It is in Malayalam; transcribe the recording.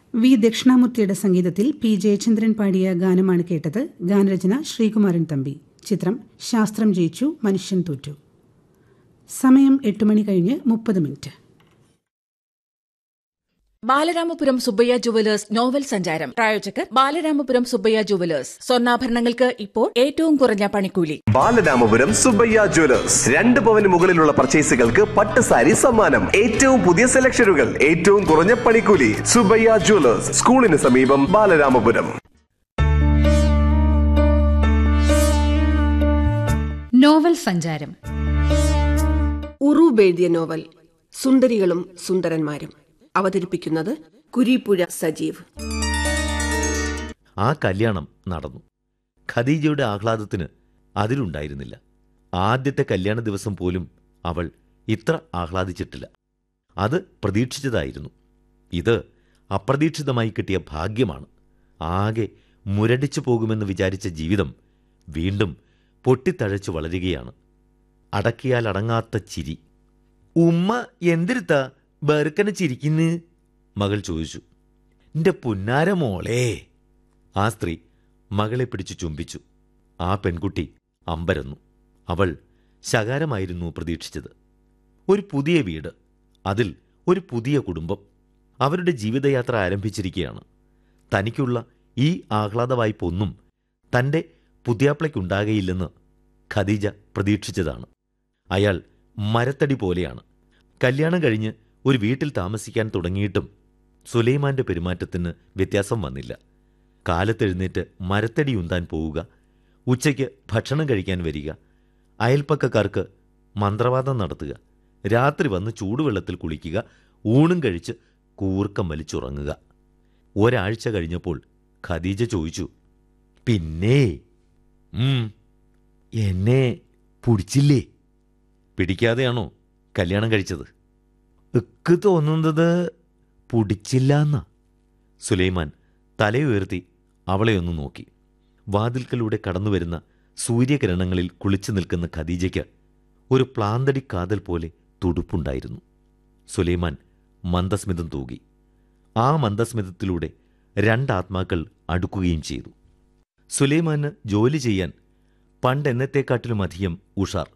വി ദക്ഷിണാമൂർത്തിയുടെ സംഗീതത്തിൽ പി ജയചന്ദ്രൻ പാടിയ ഗാനമാണ് കേട്ടത് ഗാനരചന ശ്രീകുമാരൻ തമ്പി ചിത്രം ശാസ്ത്രം ജയിച്ചു മനുഷ്യൻ തോറ്റു സമയം എട്ട് മണി കഴിഞ്ഞ് മുപ്പത് minute Balaramapuram Subbaiah jewellers novel സഞ്ചാരം പ്രായോജകർ ബാലരാമപുരം സുബ്ബയ്യ ജുവലേഴ്സ് സ്വർണ്ണാഭരണങ്ങൾക്ക് ഇപ്പോൾ ഏറ്റവും കുറഞ്ഞ പണിക്കൂലി ബാലരാമപുരം സുബയ്യ ജ്വല്ലേഴ്സ് രണ്ട് പവന് മുകളിലുള്ള പർച്ചേസുകൾക്ക് പട്ട് സാരി സമ്മാനം ഏറ്റവും പുതിയ സെലക്ഷനുകൾ ഏറ്റവും കുറഞ്ഞ പണിക്കൂലി സുബയ്യ ജ്വല്ലേഴ്സ് സ്കൂളിന് സമീപം ബാലരാമപുരം നോവൽ സഞ്ചാരം ഉറൂബ് എഴുതിയ നോവൽ സുന്ദരികളും സുന്ദരന്മാരും അവതരിപ്പിക്കുന്നത് കുരീപ്പുഴ സജീവ് ആ കല്യാണം നടന്നു ഖദീജയുടെ ആഹ്ലാദത്തിന് അതിലുണ്ടായിരുന്നില്ല ആദ്യത്തെ കല്യാണ ദിവസം പോലും അവൾ ഇത്ര ആഹ്ലാദിച്ചിട്ടില്ല അത് പ്രതീക്ഷിച്ചതായിരുന്നു ഇത് അപ്രതീക്ഷിതമായി കിട്ടിയ ഭാഗ്യമാണ് ആകെ മുരടിച്ചു പോകുമെന്ന് വിചാരിച്ച ജീവിതം വീണ്ടും പൊട്ടിത്തഴച്ചു വളരുകയാണ് അടക്കിയാൽ അടങ്ങാത്ത ചിരി ഉമ്മ എന്തിരുത്താ ബർക്കനെ ചിരിക്കുന്ന് മകൾ ചോദിച്ചു എന്റെ പുന്നാര മോളേ ആ സ്ത്രീ മകളെ പിടിച്ചു ചുംബിച്ചു ആ പെൺകുട്ടി അമ്പരന്നു അവൾ ശകാരമായിരുന്നു പ്രതീക്ഷിച്ചത് ഒരു പുതിയ വീട് അതിൽ ഒരു പുതിയ കുടുംബം അവരുടെ ജീവിതയാത്ര ആരംഭിച്ചിരിക്കുകയാണ് തനിക്കുള്ള ഈ ആഹ്ലാദ വായ്പൊന്നും തൻ്റെ പുതിയാപ്ലയ്ക്കുണ്ടാകയില്ലെന്ന് ഖദീജ പ്രതീക്ഷിച്ചതാണ് അയാൾ മരത്തടി പോലെയാണ് കല്യാണം കഴിഞ്ഞ് ഒരു വീട്ടിൽ താമസിക്കാൻ തുടങ്ങിയിട്ടും സുലൈമാന്റെ പെരുമാറ്റത്തിന് വ്യത്യാസം വന്നില്ല കാലത്തെഴുന്നേറ്റ് മരത്തടി ഉന്താൻ പോവുക ഉച്ചയ്ക്ക് ഭക്ഷണം കഴിക്കാൻ വരിക അയൽപ്പക്കക്കാർക്ക് മന്ത്രവാദം നടത്തുക രാത്രി വന്ന് ചൂടുവെള്ളത്തിൽ കുളിക്കുക ഊണും കഴിച്ച് കൂർക്കം വലിച്ചുറങ്ങുക ഒരാഴ്ച കഴിഞ്ഞപ്പോൾ ഖദീജ ചോദിച്ചു പിന്നെ ഉം, എന്നെ പിടിച്ചില്ലേ പിടിക്കാതെയാണോ കല്യാണം കഴിച്ചത് ഇക്ക് തോന്നുന്നത് പിടിച്ചില്ല എന്നാ സുലൈമാൻ തലയുയർത്തി അവളെ ഒന്ന് നോക്കി വാതിൽക്കലൂടെ കടന്നുവരുന്ന സൂര്യകിരണങ്ങളിൽ കുളിച്ചു നിൽക്കുന്ന ഖദീജയ്ക്ക് ഒരു പ്ലാന്തടി കാതൽ പോലെ തുടുപ്പുണ്ടായിരുന്നു സുലൈമാൻ മന്ദസ്മിതം തൂകി ആ മന്ദസ്മിതത്തിലൂടെ രണ്ടാത്മാക്കൾ അടുക്കുകയും ചെയ്തു സുലൈമാന് ജോലി ചെയ്യാൻ പണ്ടെന്നത്തെക്കാട്ടിലുമധികം ഉഷാർ